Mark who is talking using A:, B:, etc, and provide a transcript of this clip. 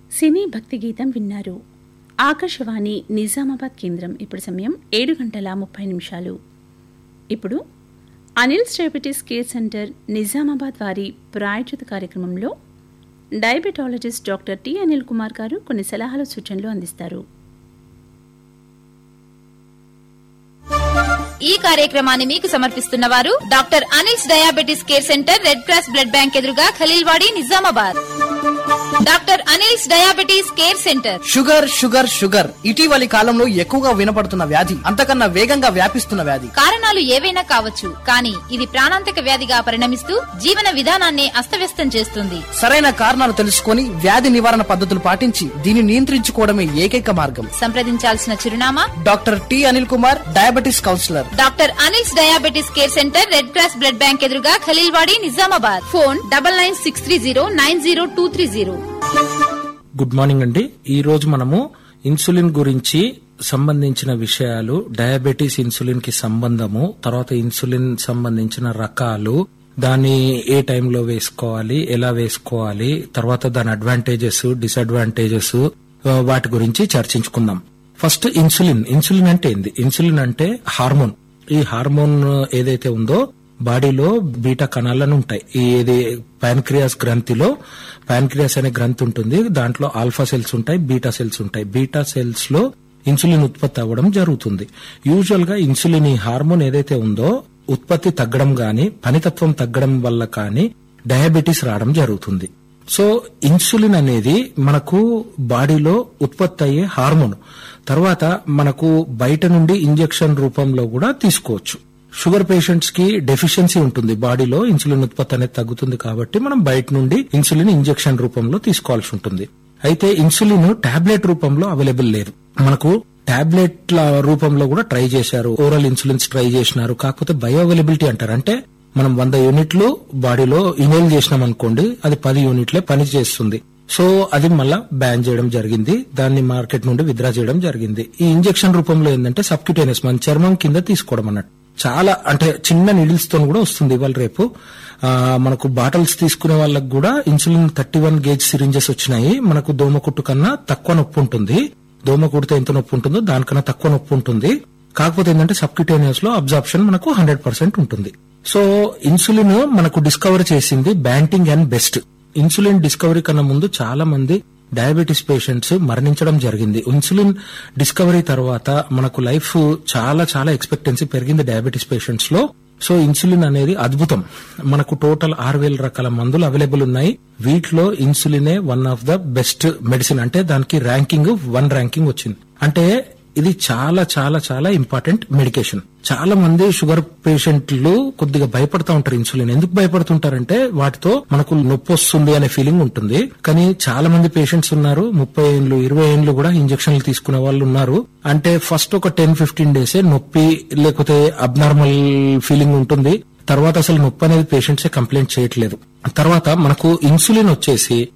A: సినీ భక్తి గీతం విన్నారు ఆకాశవాణి నిజామాబాద్ కేంద్రం ఇప్పుడు సమయం ఏడు గంటల ముప్పై నిమిషాలు ఇప్పుడు Anil's diabetes care centre Nizamabad వారి ప్రాయోజిత కార్యక్రమంలో diabetologist doctor T Anil Kumar garu కొన్ని సలహాలు సూచనలు అందిస్తారు
B: ఈ కార్యక్రమాన్ని మీకు సమర్పిస్తున్న వారు doctor Anil's diabetes care centre red cross blood bank ఎదురుగా Khaleelwadi Nizamabad doctor Anil's diabetes care centre
C: sugar sugar sugar ఇటీవలి కాలంలో ఎక్కువగా వినపడుతున్న వ్యాధి అంతకన్నా వేగంగా వ్యాపిస్తున్న వ్యాధి
B: కారణాలు ఏవైనా కావచ్చు కానీ ఇది ప్రాణాంతక వ్యాధిగా పరిణమిస్తూ జీవన విధానాన్ని అస్తవ్యస్తం చేస్తుంది
C: సరైన కారణాలు తెలుసుకొని వ్యాధి నివారణ పద్ధతులు పాటించి దీన్ని నియంత్రించుకోవడమే ఏకైక మార్గం
B: సంప్రదించాల్సిన చిరునామా
C: doctor T Anil Kumar diabetes counsellor
B: doctor Anil's diabetes care centre red cross blood bank ఎదురుగా Khaleelwadi Nizamabad phone double nine six three zero nine zero two three zero
D: good morning అండి ఈ రోజు మనము ఇన్సులిన్ గురించి సంబంధించిన విషయాలు డయాబెటీస్ ఇన్సులిన్ కి సంబంధము తర్వాత ఇన్సులిన్ సంబంధించిన రకాలు దాన్ని ఏ టైంలో వేసుకోవాలి ఎలా వేసుకోవాలి తర్వాత దాని అడ్వాంటేజెస్ డిసడ్వాంటేజెస్ ఆ, వాటి గురించి చర్చించుకుందాం ఫస్ట్ ఇన్సులిన్ ఇన్సులిన్ అంటే ఏంది ఇన్సులిన్ అంటే హార్మోన్ ఈ హార్మోన్ ఏదైతే ఉందో బాడీలో బీటా కణాలను ఉంటాయి ఈ ఇది పాన్క్రియాస్ గ్రంథిలో పాన్క్రియాస్ అనే గ్రంథి ఉంటుంది దాంట్లో ఆల్ఫా సెల్స్ ఉంటాయి బీటా సెల్స్ ఉంటాయి బీటా సెల్స్ లో ఇన్సులిన్ ఉత్పత్తి అవ్వడం జరుగుతుంది యూజువల్ గా ఇన్సులిన్ ఈ హార్మోన్ ఏదైతే ఉందో ఉత్పత్తి తగ్గడం గాని పనితత్వం తగ్గడం వల్ల కానీ డయాబెటీస్ రావడం జరుగుతుంది సో ఇన్సులిన్ అనేది మనకు బాడీలో ఉత్పత్తి అయ్యే హార్మోన్ తర్వాత మనకు బయట నుండి ఇంజెక్షన్ రూపంలో కూడా తీసుకోవచ్చు షుగర్ పేషెంట్స్ కి డెఫిషియన్సీ ఉంటుంది బాడీలో ఇన్సులిన్ ఉత్పత్తి అనేది తగ్గుతుంది కాబట్టి మనం బయట నుండి ఇన్సులిన్ ఇంజెక్షన్ రూపంలో తీసుకోవాల్సి ఉంటుంది అయితే ఇన్సులిన్ టాబ్లెట్ రూపంలో అవైలబుల్ లేదు మనకు టాబ్లెట్ల రూపంలో కూడా ట్రై చేశారు ఓరల్ ఇన్సులిన్స్ ట్రై చేసినారు కాకపోతే బయో అవైలబిలిటీ అంటారు అంటే మనం వంద యూనిట్లు బాడీలో ఇనేల్ చేసినాం అనుకోండి అది పది యూనిట్లే పని చేస్తుంది సో అది మళ్ళా బ్యాన్ చేయడం జరిగింది దాన్ని మార్కెట్ నుండి విత్డ్రా చేయడం జరిగింది ఈ ఇంజెక్షన్ రూపంలో ఏంటంటే సబ్క్యూటేనియస్ మన చర్మం కింద తీసుకోవడం అన్నట్టు చాలా అంటే చిన్న నీడిల్స్ తో కూడా వస్తుంది ఇవాళ రేపు ఆ, మనకు బాటిల్స్ తీసుకునే వాళ్ళకి కూడా insulin thirty one gauge syringes వచ్చినాయి మనకు దోమ కుట్టు కన్నా తక్కువ నొప్పి ఉంటుంది దోమ కుడితే ఎంత నొప్పి ఉంటుందో దానికన్నా తక్కువ నొప్పి ఉంటుంది కాకపోతే ఏంటంటే సబ్క్యూటేనియస్ లో అబ్జార్ప్షన్ మనకు హండ్రెడ్ పర్సెంట్ ఉంటుంది సో ఇన్సులిన్ మనకు డిస్కవర్ చేసింది Banting and Best insulin discovery కన్నా ముందు చాలా మంది డయాబెటీస్ పేషెంట్స్ మరణించడం జరిగింది ఇన్సులిన్ డిస్కవరీ తర్వాత మనకు లైఫ్ చాలా చాలా ఎక్స్పెక్టెన్సీ పెరిగింది డయాబెటీస్ పేషెంట్స్ లో సో ఇన్సులిన్ అనేది అద్భుతం మనకు టోటల్ ఆరు వేల రకాల మందులు అవైలబుల్ ఉన్నాయి వీటిలో ఇన్సులినే one of the best medicine అంటే దానికి ర్యాంకింగ్ వన్ ర్యాంకింగ్ వచ్చింది అంటే ఇది చాలా చాలా చాలా ఇంపార్టెంట్ మెడికేషన్ చాలా మంది షుగర్ పేషెంట్లు కొద్దిగా భయపడతా ఉంటారు ఇన్సులిన్ ఎందుకు భయపడుతుంటారంటే వాటితో మనకు నొప్పి వస్తుంది అనే ఫీలింగ్ ఉంటుంది కానీ చాలా మంది పేషెంట్స్ ఉన్నారు ముప్పై ఏళ్ళు ఇరవై ఏళ్ళు కూడా ఇంజక్షన్లు తీసుకునే వాళ్ళు ఉన్నారు అంటే ఫస్ట్ ఒక టెన్ ఫిఫ్టీన్ డేస్ నొప్పి లేకపోతే అబ్నార్మల్ ఫీలింగ్ ఉంటుంది తర్వాత అసలు నొప్పి అనేది పేషెంట్సే కంప్లైంట్ చేయట్లేదు తర్వాత మనకు ఇన్సులిన్ వచ్చేసి